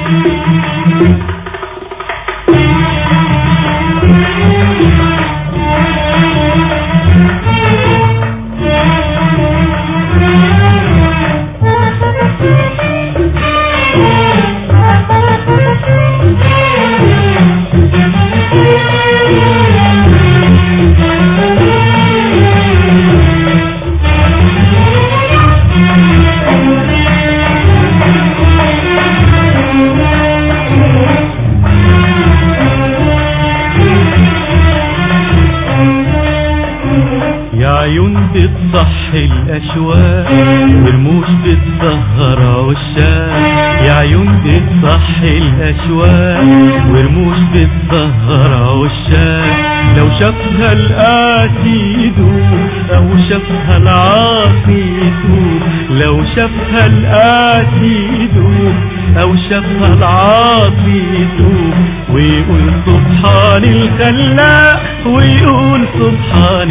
يا عيون بتصحي الأشواق ورموش بتسهر عشاق يا عيون بتصحي الأشواق ورموش بتسهر عشاق لو شافها القاسي يدوب أو شافها العاصي يتوب لو شافها القاسي يدوب أو شافها العاصي يتوب ويقول سبحان الخلاق ويقول سبحان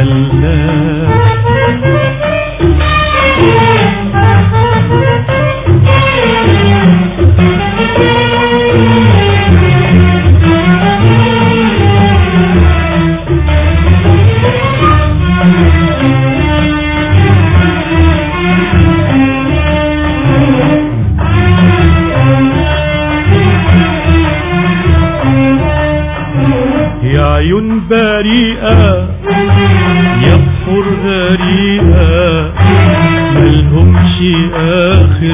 الخلاق يا عيون بريئة يا بحور غريقة ملهمش آخر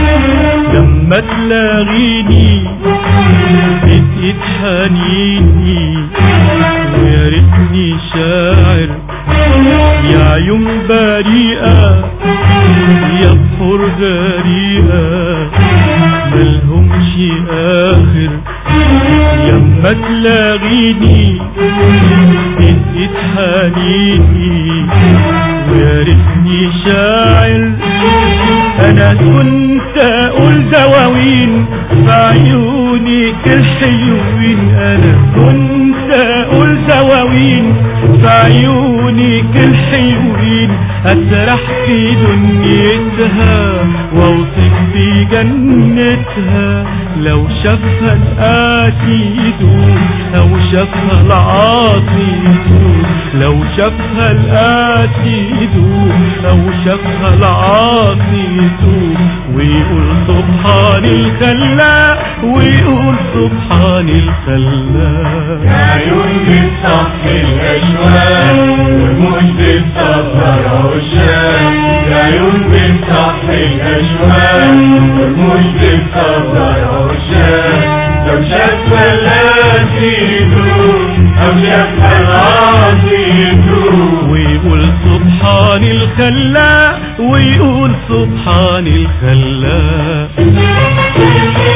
لما تلاغيني بتقيت حنيني ويا ريتني شاعر يا عيون بريئة يا بحور غريقة ملهمش آخر يما تلاغيني تنقيت حنيني ويا ريتني شاعر انا كنت اقول دواوين في عيونك الحلوين انا كنت اقول دواوين في عيونك الحلوين اسرح في دنيتها واوصف في جنتها لو شافها الآتي يدوم أو شافها العاصي يدوم لو شافها الآتي يدوم أو شافها العاصي يدوم ويقول سبحان الخلاق ويقول سبحان الخلاق يا عيون بتصحي الأشواق والموج بتصدر عشاق يا عيون بتصحي الأشواق والموج بتصدر عشاق لو شاف الذي يدوم أو شاف العاصي يدوم ويقول سبحان الخلاق ويقول سبحان الخلاق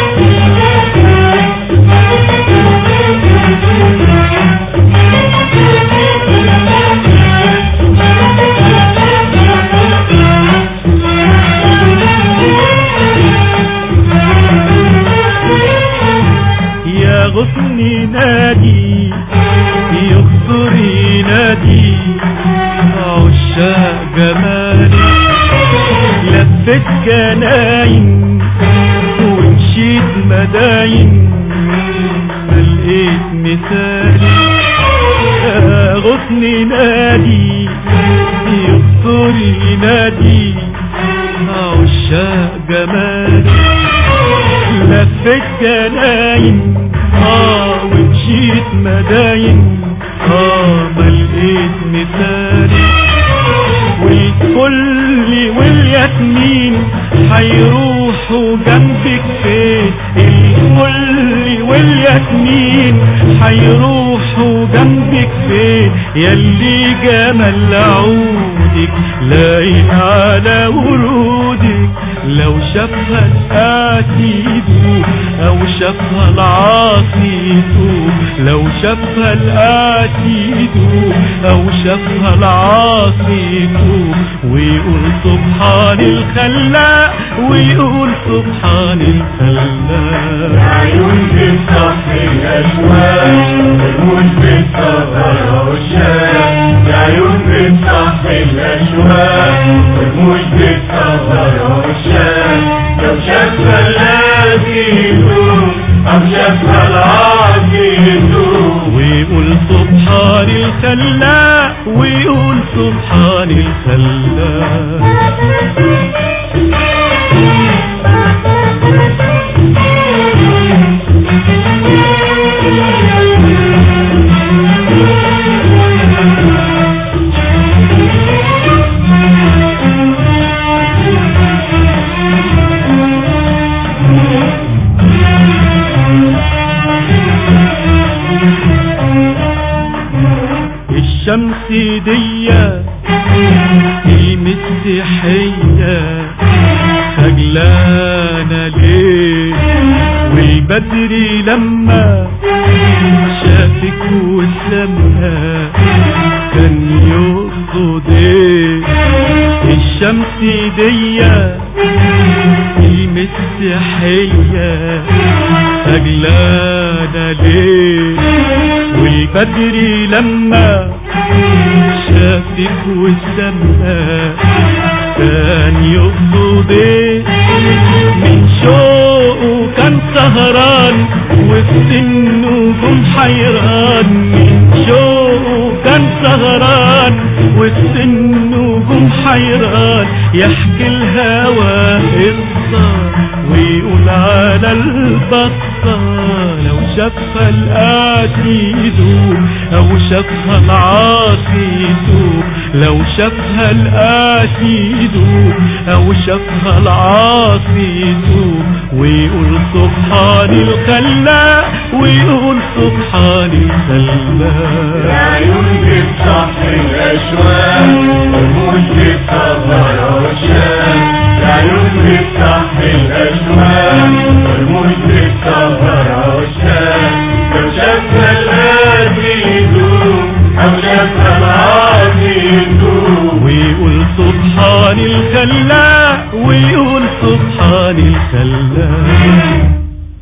يا غصن نادي يخطر ينادي عشاق جمالي لفت جناين ومشيت مداين ملقيت مثالي يا غصن نادي يخطر ينادي عشاق جمالي لفت جناين اه ومشيت مداين اه ملقيت مثالي والكل والياسمين هيروحوا جنبك فين الكل والياسمين هيروحوا جنبك فين يلي جمال عودك لايق على ورودك لو شافها الآتي يدوب أو شافها العاصي يدوب لو شافها الآتي يدوب أو شافها العاصي يدوب ويقول سبحان الخلاق ويقول سبحان الخلاق عيون بتصحي الأشواق والموج بتصدر عشاق يا عيون بتصحي الأشواق والموج بتصدر عشاق لو شاف الذي يدوم الخلاق ويقول سبحان الخلاق الشمس دي المسيحية خجلانة ليه والبدر لما شافك وسلمها كان يقصد ايه الشمس دي المسيحية خجلانة ليه والبدر لما شافك وسمها كان يقصد ايه من شوقه كان سهران وفي النجوم حيران من شوقه كان سهران وفي النجوم حيران يحكي الهوى قصة ويقول على البطة لو شافها القاسي يدوب او شافها العاصي يدوب لو شافها القاسي يدوب او شافها العاصي يدوب ويقول سبحان الخلاق ويقول سبحان الخلاق العيون بتصح الأشواق والموج بتصبر عشاق العيون بتصح الأشواق والموج بتصبر عشاق لو شافها القاسي يدوب أو شافها العاصي يدوب ويقول سبحان الخلاق ويقول سبحان الخلاق